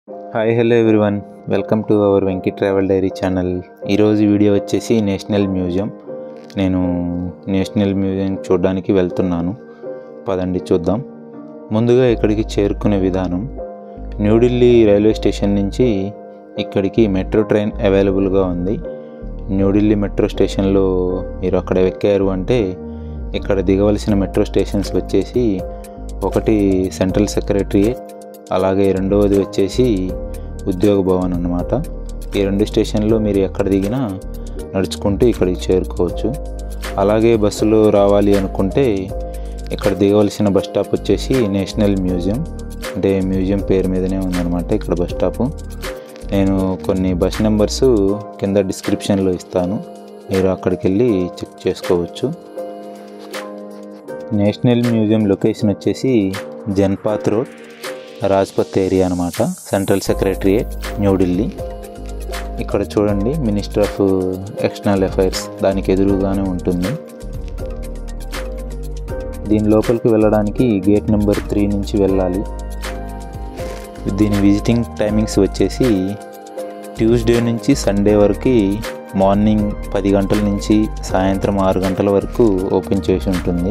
hi hello everyone welcome to our Venky travel diary channel ఈరోజు video వచ్చేసి national museum నేను national museum చూడడానికి వెళ్తున్నాను పదండి చూద్దాం ముందుగా ఇక్కడికి చేరుకునే విధానం న్యూఢిల్లీ రైల్వే స్టేషన్ నుంచి ఇక్కడికి మెట్రో ట్రైన్ అవైలబుల్గా ఉంది న్యూఢిల్లీ మెట్రో స్టేషన్లో మీరు అక్కడ ఎక్కారు అంటే ఇక్కడ దిగవలసిన మెట్రో స్టేషన్స్ వచ్చేసి ఒకటి సెంట్రల్ సెక్రటరియేట్ అలాగే రెండవది వచ్చేసి ఉద్యోగ భవన్ అన్నమాట ఈ రెండు స్టేషన్లో మీరు ఎక్కడ దిగినా నడుచుకుంటూ ఇక్కడికి చేరుకోవచ్చు అలాగే బస్సులో రావాలి అనుకుంటే ఇక్కడ దిగవలసిన బస్ స్టాప్ వచ్చేసి నేషనల్ మ్యూజియం అంటే మ్యూజియం పేరు మీదనే ఉందన్నమాట ఇక్కడ బస్ స్టాపు నేను కొన్ని బస్ నెంబర్స్ కింద డిస్క్రిప్షన్లో ఇస్తాను మీరు అక్కడికి వెళ్ళి చెక్ చేసుకోవచ్చు నేషనల్ మ్యూజియం లొకేషన్ వచ్చేసి జన్పాత్ రోడ్ రాజ్పత్ ఏరియా అనమాట సెంట్రల్ సెక్రటరియేట్ న్యూఢిల్లీ ఇక్కడ చూడండి మినిస్టర్ ఆఫ్ ఎక్స్టర్నల్ అఫైర్స్ దానికి ఎదురుగానే ఉంటుంది దీని లోపలికి వెళ్ళడానికి గేట్ నెంబర్ త్రీ నుంచి వెళ్ళాలి దీని విజిటింగ్ టైమింగ్స్ వచ్చేసి ట్యూస్డే నుంచి సండే వరకు మార్నింగ్ పది గంటల నుంచి సాయంత్రం ఆరు గంటల వరకు ఓపెన్ చేసి ఉంటుంది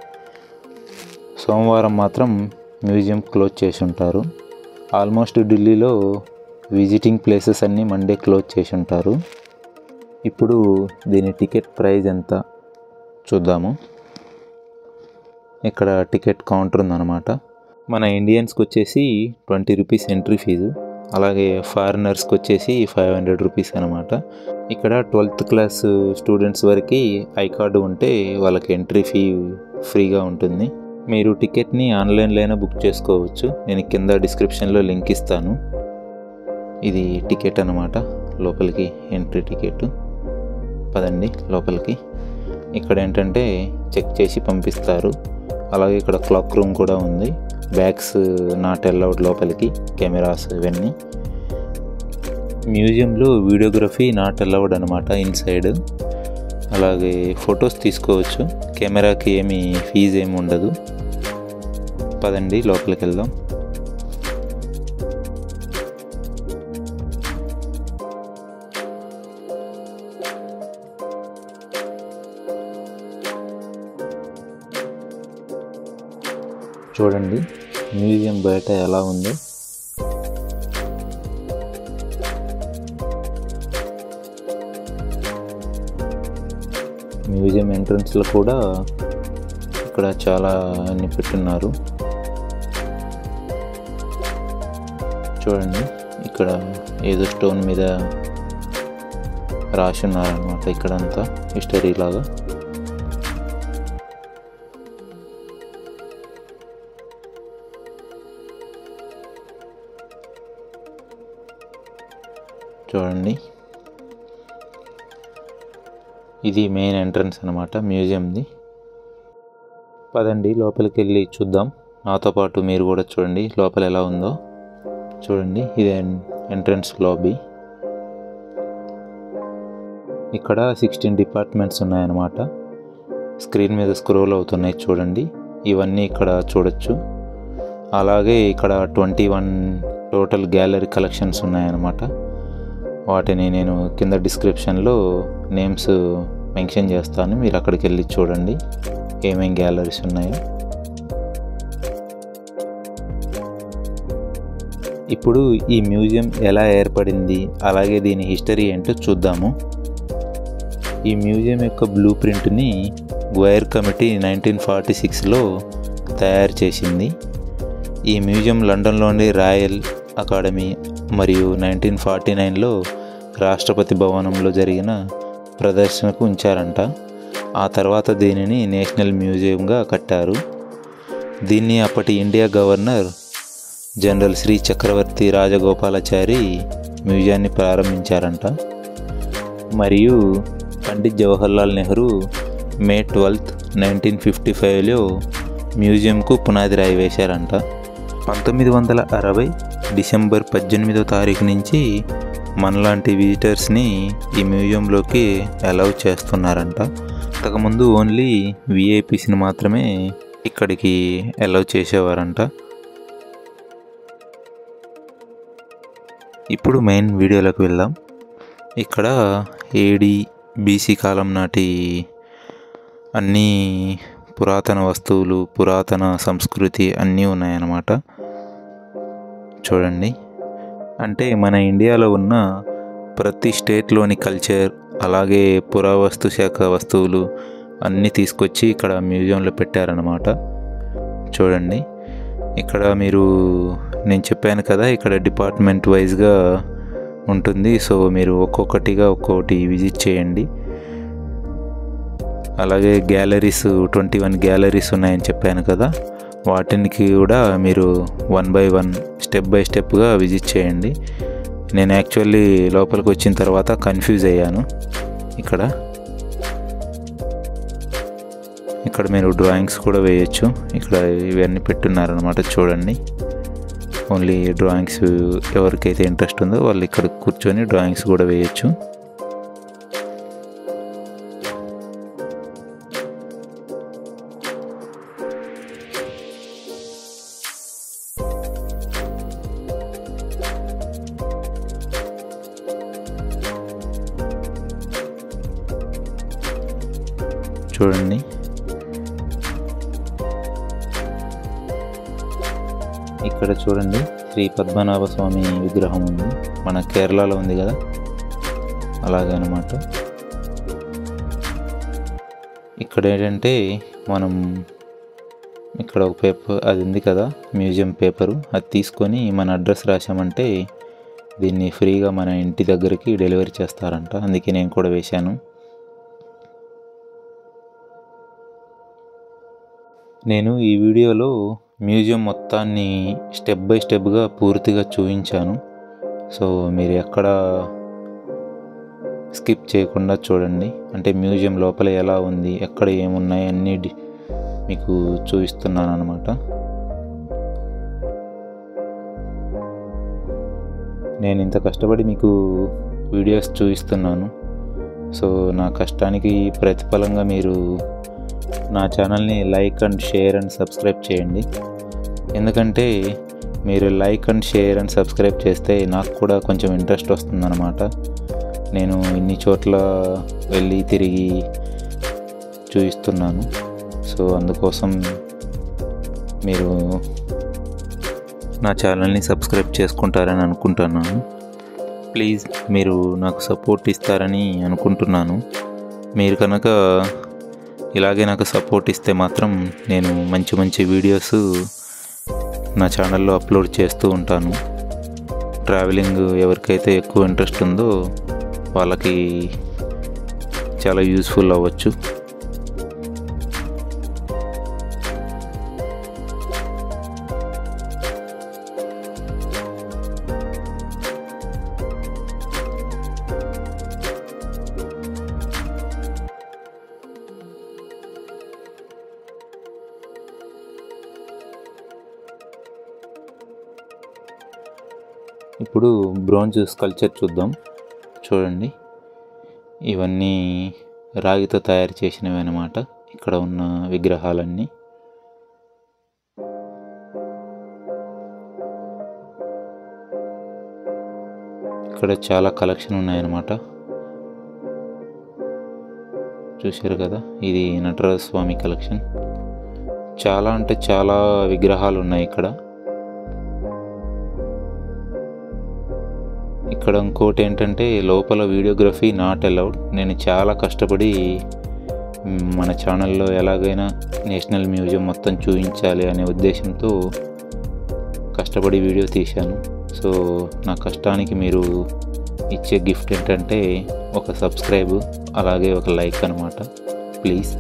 సోమవారం మాత్రం మ్యూజియం క్లోజ్ చేసి ఉంటారు ఆల్మోస్ట్ ఢిల్లీలో విజిటింగ్ ప్లేసెస్ అన్నీ మండే క్లోజ్ చేసి ఉంటారు ఇప్పుడు దీని టికెట్ ప్రైస్ ఎంత చూద్దాము ఇక్కడ టికెట్ కౌంటర్ ఉందన్నమాట మన ఇండియన్స్కి వచ్చేసి ట్వంటీ రూపీస్ ఎంట్రీ ఫీజు అలాగే ఫారినర్స్కి వచ్చేసి ఫైవ్ హండ్రెడ్ రూపీస్ అనమాట ఇక్కడ ట్వెల్త్ క్లాస్ స్టూడెంట్స్ వరకు ఐ కార్డు ఉంటే వాళ్ళకి ఎంట్రీ ఫీ ఫ్రీగా ఉంటుంది మీరు టికెట్ని ఆన్లైన్లో బుక్ చేసుకోవచ్చు నేను కింద డిస్క్రిప్షన్లో లింక్ ఇస్తాను ఇది టికెట్ అనమాట లోపలికి ఎంట్రీ టికెట్ పదండి లోపలికి ఇక్కడ ఏంటంటే చెక్ చేసి పంపిస్తారు అలాగే ఇక్కడ క్లాక్ రూమ్ కూడా ఉంది బ్యాగ్స్ నాట్ అలౌడ్ లోపలికి కెమెరాస్ ఇవన్నీ మ్యూజియంలో వీడియోగ్రఫీ నాట్ అలౌడ్ అనమాట ఇన్సైడ్ అలాగే ఫొటోస్ తీసుకోవచ్చు కెమెరాకి ఏమి ఫీజు ఏమి ఉండదు పదండి లోపలికి వెళ్దాం చూడండి మ్యూజియం బయట ఎలా ఉందో మ్యూజియం ఎంట్రన్స్లో కూడా ఇక్కడ చాలా అన్ని పెట్టున్నారు చూడండి ఇక్కడ ఏదో స్టోన్ మీద రాసి ఉన్నారనమాట ఇక్కడంతా హిస్టరీ లాగా చూడండి ఇది మెయిన్ ఎంట్రన్స్ అనమాట మ్యూజియంది పదండి లోపలికి వెళ్ళి చూద్దాం నాతో పాటు మీరు కూడా చూడండి లోపల ఎలా ఉందో చూడండి ఇది ఎంట్రన్స్ లాబీ ఇక్కడ సిక్స్టీన్ డిపార్ట్మెంట్స్ ఉన్నాయన్నమాట స్క్రీన్ మీద స్క్రోల్ అవుతున్నాయి చూడండి ఇవన్నీ ఇక్కడ చూడొచ్చు అలాగే ఇక్కడ twenty one total gallery collections ఉన్నాయన్నమాట వాటిని నేను కింద డిస్క్రిప్షన్లో నేమ్స్ మెన్షన్ చేస్తాను మీరు అక్కడికి వెళ్ళి చూడండి ఏమేం గ్యాలరీస్ ఉన్నాయో ఇప్పుడు ఈ మ్యూజియం ఎలా ఏర్పడింది అలాగే దీని హిస్టరీ ఏంటో చూద్దాము ఈ మ్యూజియం యొక్క బ్లూ ప్రింట్ని గ్వైర్ కమిటీ నైన్టీన్ ఫార్టీ సిక్స్లో తయారు చేసింది ఈ మ్యూజియం లండన్లోని రాయల్ అకాడమీ మరియు నైన్టీన్ ఫార్టీ నైన్లో రాష్ట్రపతి భవనంలో జరిగిన ప్రదర్శనకు ఉంచారంట ఆ తర్వాత దీనిని నేషనల్ మ్యూజియంగా కట్టారు దీన్ని అప్పటి India governor general Shri Chakravarti Rajagopalachari మ్యూజియాన్ని ప్రారంభించారంట మరియు Pandit Jawaharlal Nehru May twelfth nineteen fifty ఫైవ్లో మ్యూజియంకు పునాది రాయి వేశారంట పంతొమ్మిది వందల అరవై డిసెంబర్ పద్దెనిమిదో తారీఖు నుంచి మనలాంటి విజిటర్స్ని ఈ మ్యూజియంలోకి అలౌ చేస్తున్నారంట అంతకుముందు ఓన్లీ విఐపీస్ని మాత్రమే ఇక్కడికి అలౌ చేసేవారంట ఇప్పుడు మెయిన్ వీడియోలోకి వెళ్దాం ఇక్కడ ఏడి బీసీ కాలం నాటి అన్నీ పురాతన వస్తువులు పురాతన సంస్కృతి అన్నీ ఉన్నాయన్నమాట చూడండి అంటే మన ఇండియాలో ఉన్న ప్రతి స్టేట్లోని కల్చర్ అలాగే పురావస్తు శాఖ వస్తువులు అన్నీ తీసుకొచ్చి ఇక్కడ మ్యూజియంలో పెట్టారనమాట చూడండి ఇక్కడ మీరు నేను చెప్పాను కదా ఇక్కడ డిపార్ట్మెంట్ వైజ్గా ఉంటుంది సో మీరు ఒక్కొక్కటిగా ఒక్కొక్కటి విజిట్ చేయండి అలాగే గ్యాలరీస్ ట్వంటీ వన్ గ్యాలరీస్ ఉన్నాయని చెప్పాను కదా వాటికి కూడా మీరు one by one step by స్టెప్గా విజిట్ చేయండి నేను యాక్చువల్లీ లోపలికి వచ్చిన తర్వాత కన్ఫ్యూజ్ అయ్యాను ఇక్కడ ఇక్కడ మీరు డ్రాయింగ్స్ కూడా వేయచ్చు ఇక్కడ ఇవన్నీ పెట్టున్నారనమాట చూడండి ఓన్లీ డ్రాయింగ్స్ ఎవరికైతే ఇంట్రెస్ట్ ఉందో వాళ్ళు ఇక్కడ కూర్చొని డ్రాయింగ్స్ కూడా వేయచ్చు చూడండి ఇక్కడ చూడండి శ్రీ పద్మనాభ స్వామి విగ్రహం ఉంది మన కేరళలో ఉంది కదా అలాగే అనమాట ఇక్కడ ఏంటంటే మనం ఇక్కడ ఒక పేపర్ అది ఉంది కదా మ్యూజియం పేపరు అది తీసుకొని మన అడ్రస్ రాసామంటే దీన్ని ఫ్రీగా మన ఇంటి దగ్గరికి డెలివరీ చేస్తారంట అందుకే నేను కూడా వేశాను నేను ఈ వీడియోలో మ్యూజియం మొత్తాన్ని స్టెప్ బై స్టెప్గా పూర్తిగా చూపించాను సో మీరు ఎక్కడ స్కిప్ చేయకుండా చూడండి అంటే మ్యూజియం లోపల ఎలా ఉంది ఎక్కడ ఏమున్నాయి అన్నీ డి- మీకు చూపిస్తున్నాను అనమాట నేను ఇంత కష్టపడి మీకు వీడియోస్ చూపిస్తున్నాను సో నా కష్టానికి ప్రతిఫలంగా మీరు నా ఛానల్ని like and share and subscribe చేయండి ఎందుకంటే మీరు like and share and subscribe చేస్తే నాకు కూడా కొంచెం ఇంట్రెస్ట్ వస్తుందన్నమాట నేను ఇన్ని చోట్ల వెళ్ళి తిరిగి చూపిస్తున్నాను సో అందుకోసం మీరు నా ఛానల్ని సబ్స్క్రైబ్ చేసుకుంటారని అనుకుంటున్నాను ప్లీజ్ మీరు నాకు సపోర్ట్ ఇస్తారని అనుకుంటున్నాను మీరు కనుక ఇలాగే నాకు సపోర్ట్ ఇస్తే మాత్రం నేను మంచి మంచి వీడియోస్ నా ఛానల్లో అప్లోడ్ చేస్తూ ఉంటాను ట్రావెలింగ్ ఎవరికైతే ఎక్కువ ఇంట్రెస్ట్ ఉందో వాళ్ళకి చాలా యూస్ఫుల్ అవ్వచ్చు ఇప్పుడు బ్రోంజ్ స్కల్చర్ చూద్దాం చూడండి ఇవన్నీ రాగితో తయారు చేసినవి అన్నమాట ఇక్కడ ఉన్న విగ్రహాలన్నీ ఇక్కడ చాలా కలెక్షన్ ఉన్నాయన్నమాట చూశారు కదా ఇది నటరాజ స్వామి కలెక్షన్ చాలా అంటే చాలా విగ్రహాలు ఉన్నాయి ఇక్కడ ఇక్కడ ఇంకోటి ఏంటంటే లోపల వీడియోగ్రఫీ నాట్ అలౌడ్ నేను చాలా కష్టపడి మ్, మన ఛానల్లో ఎలాగైనా నేషనల్ మ్యూజియం మొత్తం చూపించాలి అనే ఉద్దేశంతో కష్టపడి వీడియో తీశాను సో నా కష్టానికి మీరు ఇచ్చే గిఫ్ట్ ఏంటంటే ఒక సబ్స్క్రైబ్ అలాగే ఒక లైక్ అనమాట ప్లీజ్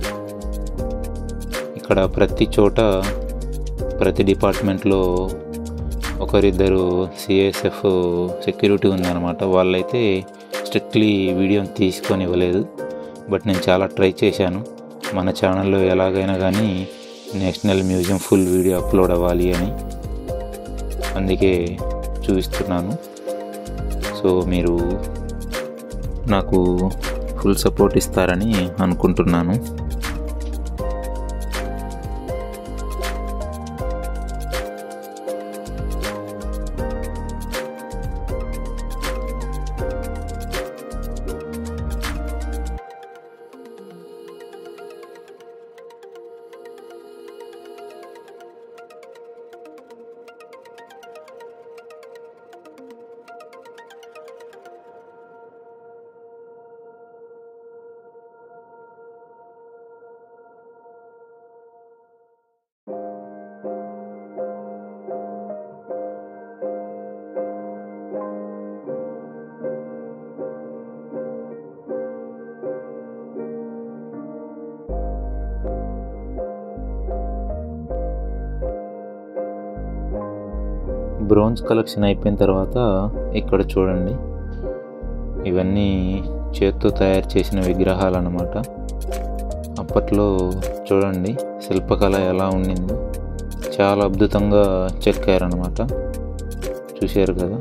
ఇక్కడ ప్రతి చోట ప్రతి డిపార్ట్మెంట్లో ఒకరిద్దరు సిఎస్ఎఫ్ సెక్యూరిటీ ఉందన్నమాట వాళ్ళైతే స్ట్రిక్ట్లీ వీడియోని తీసుకొని ఇవ్వలేదు బట్ నేను చాలా ట్రై చేశాను మన ఛానల్లో ఎలాగైనా కానీ national museum full video upload అవ్వాలి అని అందుకే చూపిస్తున్నాను సో మీరు నాకు ఫుల్ సపోర్ట్ ఇస్తారని అనుకుంటున్నాను బ్రోంజ్ కలెక్షన్ అయిపోయిన తర్వాత ఇక్కడ చూడండి ఇవన్నీ చేత్తో తయారు చేసిన విగ్రహాలు అన్నమాట అప్పట్లో చూడండి శిల్పకళ ఎలా ఉండిందో చాలా అద్భుతంగా చెక్కారనమాట చూశారు కదా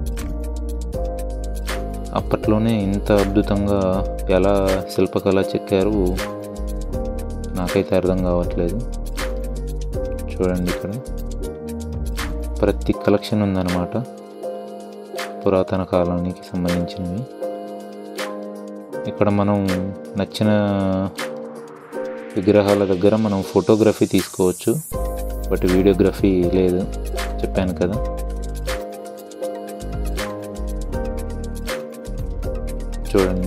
అప్పట్లోనే ఇంత అద్భుతంగా ఎలా శిల్పకళ చెక్కారు నాకైతే అర్థం కావట్లేదు చూడండి ఇక్కడ ప్రతి కలెక్షన్ ఉందన్నమాట పురాతన కాలానికి సంబంధించినవి ఇక్కడ మనం నచ్చిన విగ్రహాల దగ్గర మనం ఫోటోగ్రఫీ తీసుకోవచ్చు బట్ వీడియోగ్రఫీ లేదు చెప్పాను కదా చూడండి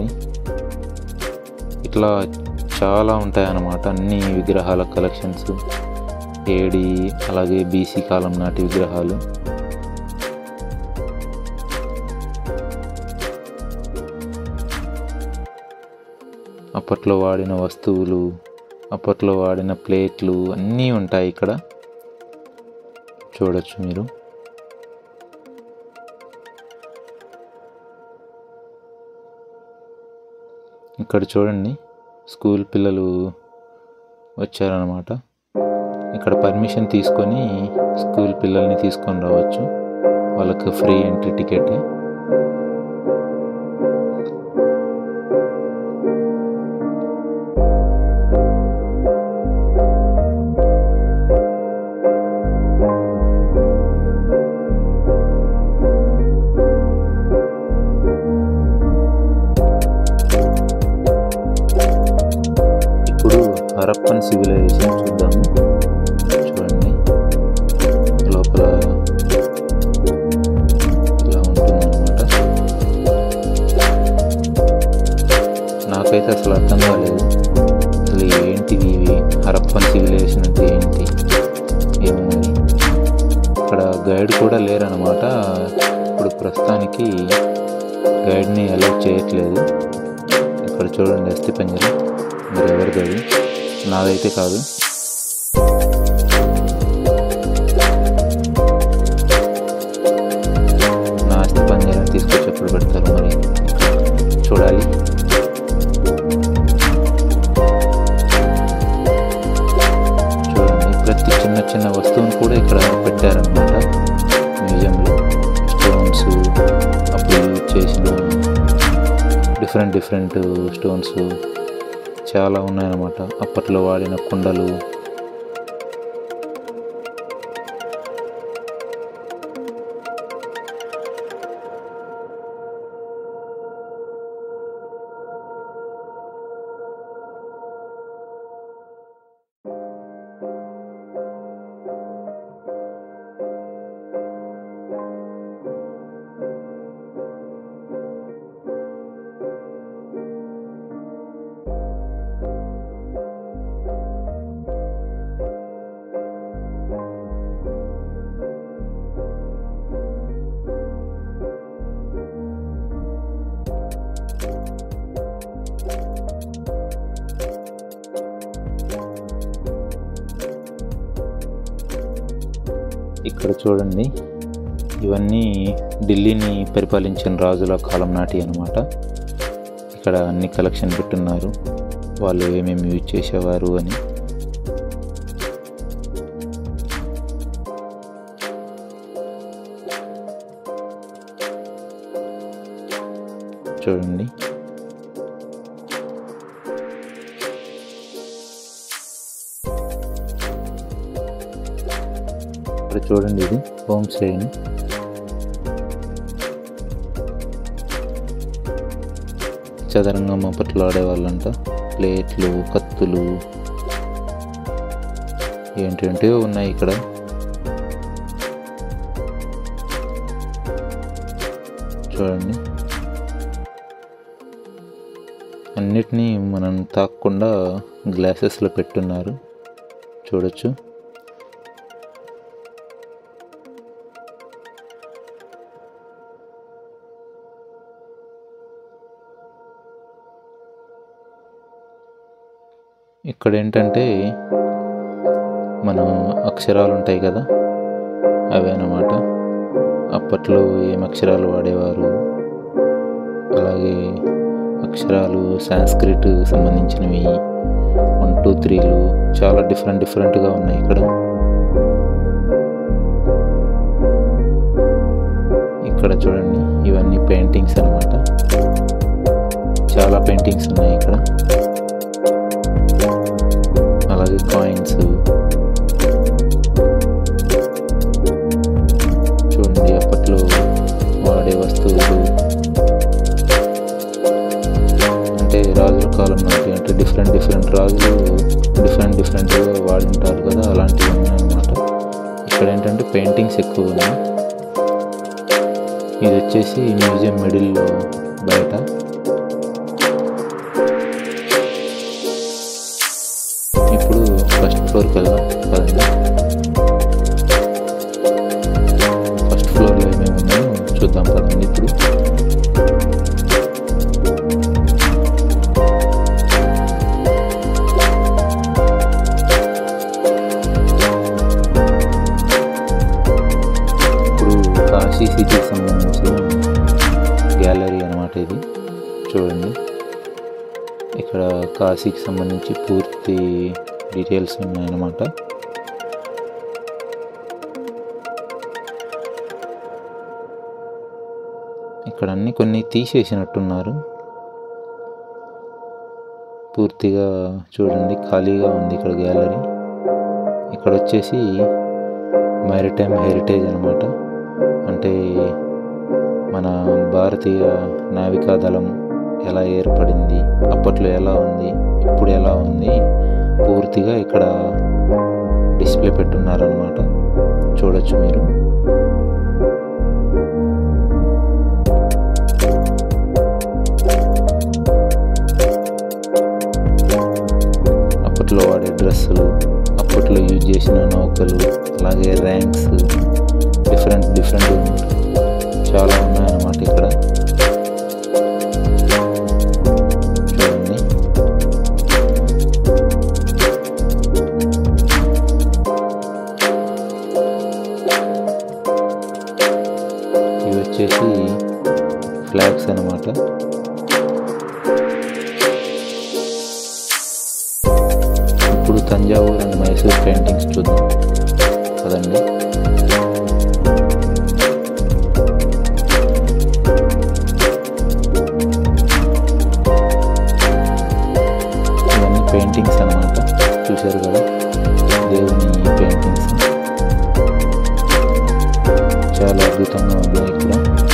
ఇట్లా చాలా ఉంటాయన్నమాట అన్ని విగ్రహాల కలెక్షన్స్ ఏడి అలాగే బీసీ కాలం నాటి విగ్రహాలు అప్పట్లో వాడిన వస్తువులు అప్పట్లో వాడిన ప్లేట్లు అన్నీ ఉంటాయి ఇక్కడ చూడొచ్చు మీరు ఇక్కడ చూడండి స్కూల్ పిల్లలు వచ్చారనమాట ఇక్కడ పర్మిషన్ తీసుకొని స్కూల్ పిల్లల్ని తీసుకొని రావచ్చు వాళ్ళకి ఫ్రీ ఎంట్రీ టికెట్ ఇప్పుడు హరప్పన్ సివిలైజేషన్ చూద్దాము చూడండి లోపల ఇలా ఉంటుందన్నమాట నాకైతే అసలు అర్థం కాలేదు అసలు ఏంటివి ఇవి హరప్పన్ సివిలైజేషన్ అంటే ఏంటి ఏమో మరి ఇక్కడ గైడ్ కూడా లేరనమాట ఇప్పుడు ప్రస్తుతానికి గైడ్ని అలౌ చేయట్లేదు ఇక్కడ చూడండి అస్థి పంజరం మరి ఎవరిది అది నాదైతే కాదు నా అస్థి పంజరం తీసుకొచ్చి ఎప్పుడు పెడతారు మరి చూడాలి చూడండి ప్రతి చిన్న చిన్న వస్తువును కూడా ఇక్కడ పెట్టారనమాట మ్యూజియంలో స్టోన్స్ అప్పుడు యూజ్ చేసిన డిఫరెంట్ డిఫరెంట్ స్టోన్స్ చాలా ఉన్నాయన్నమాట అప్పట్లో వాడిన కుండలు ఇక్కడ చూడండి ఇవన్నీ ఢిల్లీని పరిపాలించిన రాజుల కాలం నాటి అన్నమాట ఇక్కడ అన్ని కలెక్షన్ పెట్టున్నారు వాళ్ళు ఏమేమి యూజ్ చేసేవారు అని చూడండి ఇక్కడ చూడండి ఇది హోమ్ స్టేన్ చదరంగం అప్పట్లో ఆడేవాళ్ళంట ప్లేట్లు కత్తులు ఏంటంటే ఉన్నాయి ఇక్కడ చూడండి అన్నిటినీ మనం తాకకుండా గ్లాసెస్లో పెట్టున్నారు చూడొచ్చు ఇక్కడ ఏంటంటే మనం అక్షరాలు ఉంటాయి కదా అవే అన్నమాట అప్పట్లో ఏం అక్షరాలు వాడేవారు అలాగే అక్షరాలు సాంస్క్రిట్ సంబంధించినవి వన్ టూ త్రీలు చాలా డిఫరెంట్ డిఫరెంట్గా ఉన్నాయి ఇక్కడ ఇక్కడ చూడండి ఇవన్నీ పెయింటింగ్స్ అన్నమాట చాలా పెయింటింగ్స్ ఉన్నాయి ఇక్కడ అలాగే కాయిన్స్ చూడండి అప్పట్లో వాడే వస్తువులు అంటే రాజుల కాలం నాటి అంటే డిఫరెంట్ డిఫరెంట్ రాజులు డిఫరెంట్ డిఫరెంట్గా వాడి ఉంటారు కదా అలాంటివి ఉన్నాయన్నమాట ఇక్కడ ఏంటంటే పెయింటింగ్స్ ఎక్కువ ఉన్నాయి ఇది వచ్చేసి మ్యూజియం మిడిల్లో బయట ఇప్పుడు ఫస్ట్ ఫ్లోర్కి వెళ్దాం పదండి ఫస్ట్ ఫ్లోర్లో ఏమేమి ఉన్నాయో చూద్దాం పదండి ఇప్పుడు ఇప్పుడు కాశీ సిటీకి సంబంధించిన గ్యాలరీ అనమాట ఇది చూడండి ఇక్కడ కాశీకి సంబంధించి పూర్తి డీటెయిల్స్ ఉన్నాయన్నమాట ఇక్కడ అన్ని కొన్ని తీసేసినట్టున్నారు పూర్తిగా చూడండి ఖాళీగా ఉంది ఇక్కడ గ్యాలరీ ఇక్కడ వచ్చేసి మ్యారిటైమ్ హెరిటేజ్ అనమాట అంటే మన భారతీయ నావికా దళం ఎలా ఏర్పడింది అప్పట్లో ఎలా ఉంది ఇప్పుడు ఎలా ఉంది పూర్తిగా ఇక్కడ డిస్ప్లే పెట్టున్నారనమాట చూడొచ్చు మీరు అప్పట్లో వాడే డ్రెస్సులు అప్పట్లో యూజ్ చేసిన నౌకలు అలాగే ర్యాంక్స్ డిఫరెంట్ డిఫరెంట్ చాలా ఉన్నాయన్నమాట ఇక్కడ చూడండి ఇవి వచ్చేసి ఫ్లాగ్స్ అన్నమాట ఇప్పుడు తంజావూరు అండ్ మైసూర్ పెయింటింగ్స్ చూద్దాం కదండి ఇవన్నీ పెయింటింగ్స్ అన్నమాట చూశారు కదా దేవుని పెయింటింగ్స్ చాలా అద్భుతంగా ఉన్నాయి ఇక్కడ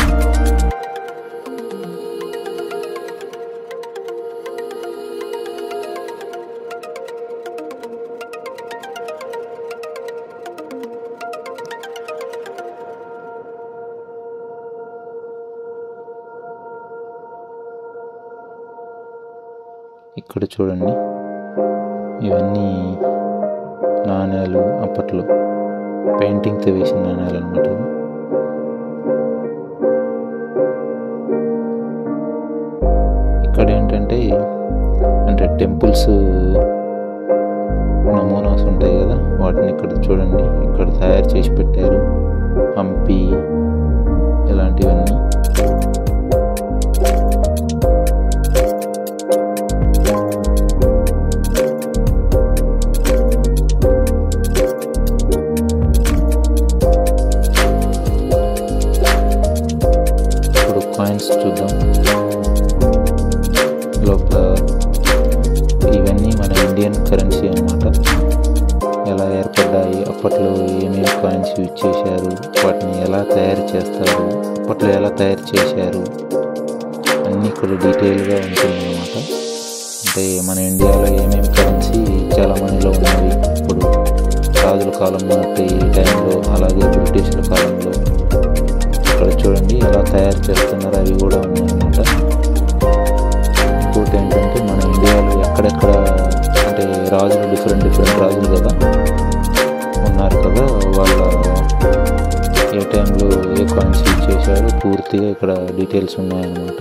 ఇక్కడ చూడండి ఇవన్నీ నాణ్యాలు అప్పట్లో పెయింటింగ్తో వేసిన నాణ్యాలు అనమాట ఇవి ఇక్కడ ఏంటంటే అంటే టెంపుల్స్ నమూనాస్ ఉంటాయి కదా వాటిని ఇక్కడ చూడండి ఇక్కడ తయారు చేసి పెట్టారు హంపి ఇలాంటివన్నీ ఇప్పుడు కాయిన్స్ చూద్దాం లోపల ఇవన్నీ మన ఇండియన్ కరెన్సీ అన్నమాట ఎలా ఏర్పడ్డాయి అప్పట్లో ఏమేమి కాయిన్స్ యూజ్ చేశారు వాటిని ఎలా తయారు చేస్తారు అప్పట్లో ఎలా తయారు చేశారు అన్నీ ఇక్కడ డీటెయిల్గా ఉంటుందన్నమాట అంటే మన ఇండియాలో ఏమేమి కరెన్సీ చాలా మనీలో ఉన్నవి ఇప్పుడు రాజుల కాలం నాటి టైంలో అలాగే బ్రిటిషుల కాలంలో ఇక్కడ చూడండి ఎలా తయారు చేస్తున్నారు అవి కూడా ఉన్నాయన్నమాట ఇంకోటి ఏంటంటే మన ఇండియాలో ఎక్కడెక్కడ అంటే రాజులు డిఫరెంట్ డిఫరెంట్ రాజులు కదా ఉన్నారు కదా వాళ్ళ ఏ టైంలో ఏ కాయిన్స్ యూజ్ చేశారో పూర్తిగా ఇక్కడ డీటెయిల్స్ ఉన్నాయన్నమాట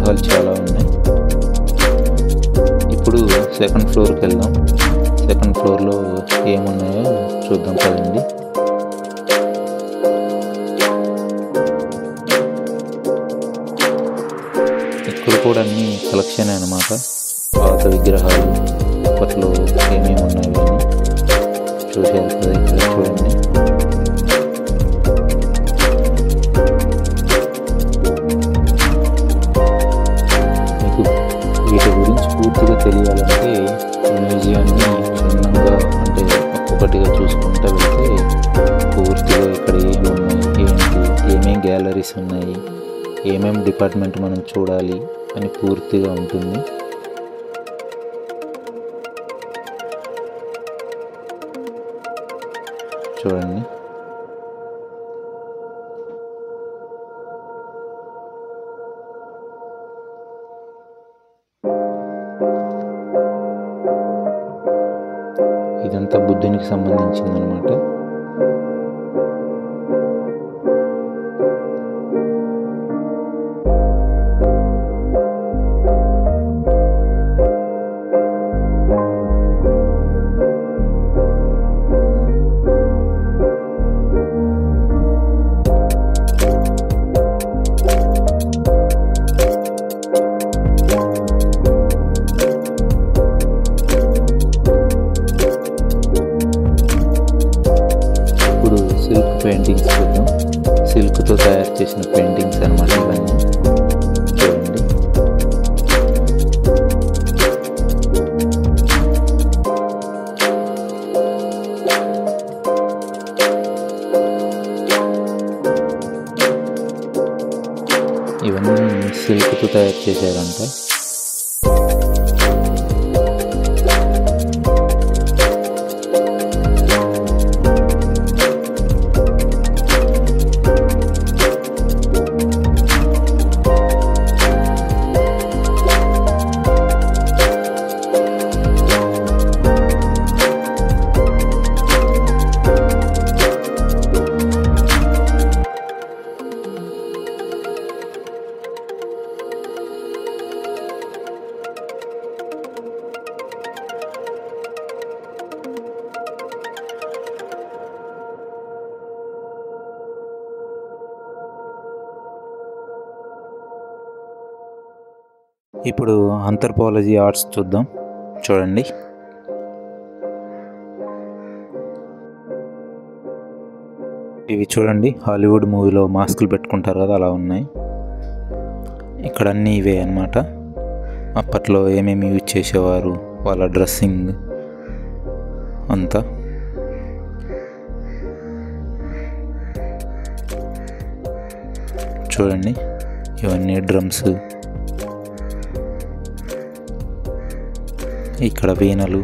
విగ్రహాలు చాలా ఉన్నాయి ఇప్పుడు సెకండ్ ఫ్లోర్కి వెళ్దాం సెకండ్ ఫ్లోర్లో ఏమున్నాయో చూద్దాం కదండి ఇక్కడ కూడా అన్ని కలెక్షన్ అనమాట పాత విగ్రహాలు అప్పట్లో ఏమేమి ఉన్నాయి అని చూశారు కదా ఇక్కడ చూడండి మీకు వీటి గురించి పూర్తిగా తెలియాలంటే మ్యూజియాన్ని క్షుణ్ణంగా అంటే ఒక్కొక్కటిగా చూసుకుంటూ వెళ్తే పూర్తిగా ఇక్కడ ఏమి ఉన్నాయి ఏంటి ఏమేం గ్యాలరీస్ ఉన్నాయి ఏమేం డిపార్ట్మెంట్ మనం చూడాలి అని పూర్తిగా ఉంటుంది చూడండి ఇదంతా బుద్ధునికి సంబంధించిందనమాట ఇప్పుడు సిల్క్ పెయింటింగ్స్ చూద్దాం సిల్క్తో తయారు చేసిన పెయింటింగ్స్ అన్నమాట ఇవన్నీ చూడండి ఇవన్నీ సిల్క్తో తయారు చేశారంట ఇప్పుడు అంతర్పాలజీ ఆర్ట్స్ చూద్దాం చూడండి ఇవి చూడండి హాలీవుడ్ మూవీలో మాస్కులు పెట్టుకుంటారు కదా అలా ఉన్నాయి ఇక్కడ అన్నీ ఇవే అన్నమాట అప్పట్లో ఏమేమి యూజ్ చేసేవారు వాళ్ళ డ్రెస్సింగ్ అంతా చూడండి ఇవన్నీ డ్రమ్స్ ఇక్కడ వీణలు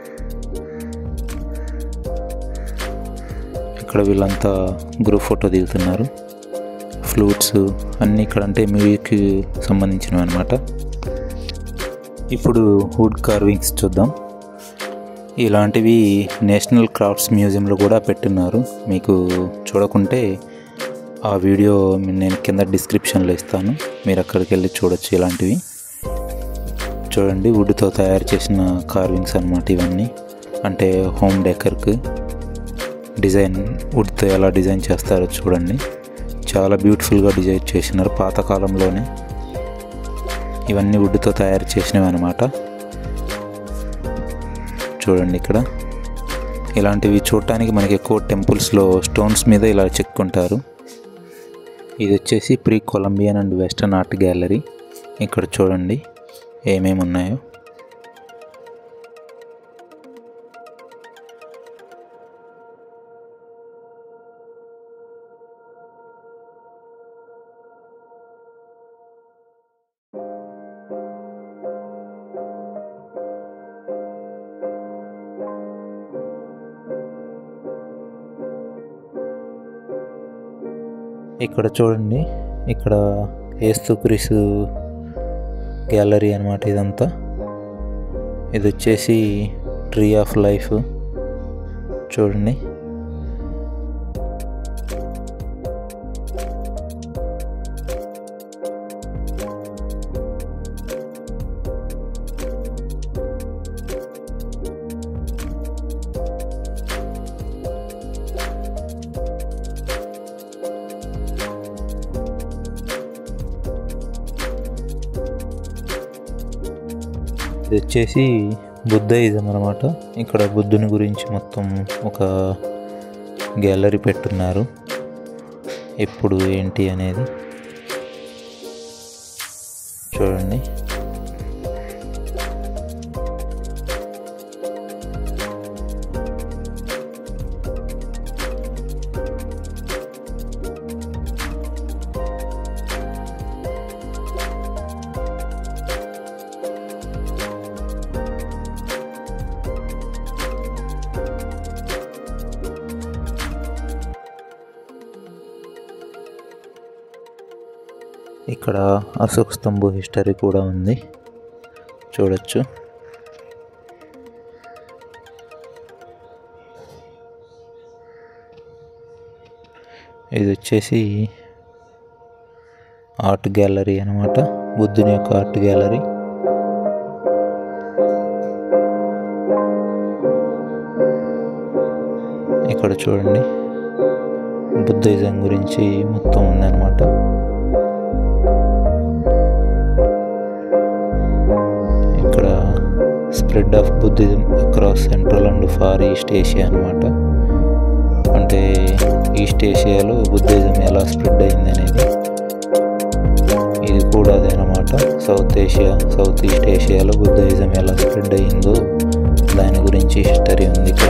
ఇక్కడ వీళ్ళంతా గ్రూప్ ఫోటో దిగుతున్నారు ఫ్లూట్స్ అన్నీ ఇక్కడ అంటే మ్యూజిక్కి సంబంధించినవి అనమాట ఇప్పుడు వుడ్ కార్వింగ్స్ చూద్దాం ఇలాంటివి నేషనల్ క్రాఫ్ట్స్ మ్యూజియంలో కూడా పెట్టున్నారు మీకు చూడకుంటే ఆ వీడియో నేను కింద డిస్క్రిప్షన్లో ఇస్తాను మీరు అక్కడికి వెళ్ళి చూడొచ్చు ఇలాంటివి చూడండి వుడ్తో తయారు చేసిన కార్వింగ్స్ అనమాట ఇవన్నీ అంటే హోమ్ డెకర్కి డిజైన్ వుడ్తో ఎలా డిజైన్ చేస్తారో చూడండి చాలా బ్యూటిఫుల్గా డిజైన్ చేసినారు పాతకాలంలోనే ఇవన్నీ వుడ్తో తయారు చేసినవి అనమాట చూడండి ఇక్కడ ఇలాంటివి చూడటానికి మనకి ఎక్కువ టెంపుల్స్లో స్టోన్స్ మీద ఇలా చెక్కుంటారు ఇది వచ్చేసి pre Columbian and western art gallery ఇక్కడ చూడండి ఏమేమి ఉన్నాయో ఇక్కడ చూడండి ఇక్కడ ఏస్తుక్రీసు గ్యాలరీ అనమాట ఇదంతా ఇది వచ్చేసి ట్రీ ఆఫ్ లైఫ్ చూడండి ఇది వచ్చేసి బుద్ధయిజం అనమాట ఇక్కడ బుద్ధుని గురించి మొత్తం ఒక గ్యాలరీ పెట్టున్నారు ఎప్పుడు ఏంటి అనేది చూడండి ఇక్కడ అశోక్ స్తంభు హిస్టరీ కూడా ఉంది చూడొచ్చు ఇది వచ్చేసి ఆర్ట్ గ్యాలరీ అనమాట బుద్ధుని యొక్క ఆర్ట్ గ్యాలరీ ఇక్కడ చూడండి బుద్ధిజం గురించి మొత్తం ఉందన్నమాట ఇక్కడ spread of Buddhism across central and far east Asia అనమాట అంటే ఈస్ట్ ఏషియాలో బుద్ధిజం ఎలా స్ప్రెడ్ అయింది అనేది ఇది కూడా అదేనమాట సౌత్ ఏషియా సౌత్ ఈస్ట్ ఏషియాలో బుద్ధిజం ఎలా స్ప్రెడ్ అయిందో దాని గురించి హిస్టరీ ఉంది ఇక్కడ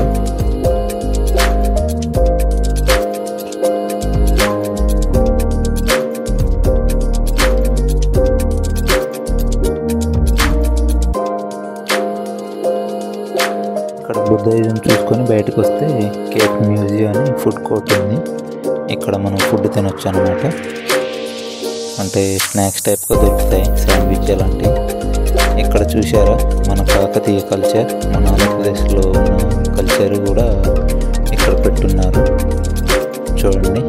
ఇక్కడ బుద్ధిజం చూసుకొని బయటకు వస్తే కేక్ మ్యూజియం అని ఫుడ్ కోర్ట్ ఉంది ఇక్కడ మనం ఫుడ్ తినొచ్చు అనమాట అంటే స్నాక్స్ టైప్గా దొరుకుతాయి శాండ్విచ్ అలాంటివి ఇక్కడ చూసారా మన కాకతీయ కల్చర్ మన ఆంధ్రప్రదేశ్లో ఉన్న కల్చర్ కూడా ఇక్కడ పెట్టున్నారు చూడండి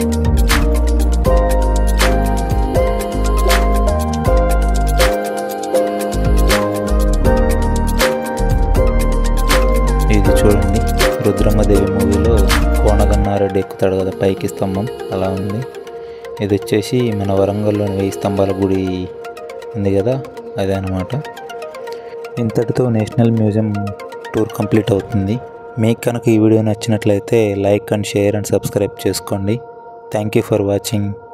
ఇది చూడండి రుద్రమ్మదేవి మూవీలో కోనగన్నారెడ్డి ఎక్కుతాడు కదా పైకి స్తంభం అలా ఉంది ఇది వచ్చేసి మన వరంగల్లోని వెయ్యి స్తంభాల గుడి ఉంది కదా అదే అనమాట ఇంతటితో నేషనల్ మ్యూజియం టూర్ కంప్లీట్ అవుతుంది మీకు కనుక ఈ వీడియో నచ్చినట్లయితే like and share and subscribe చేసుకోండి థ్యాంక్ యూ ఫర్ వాచింగ్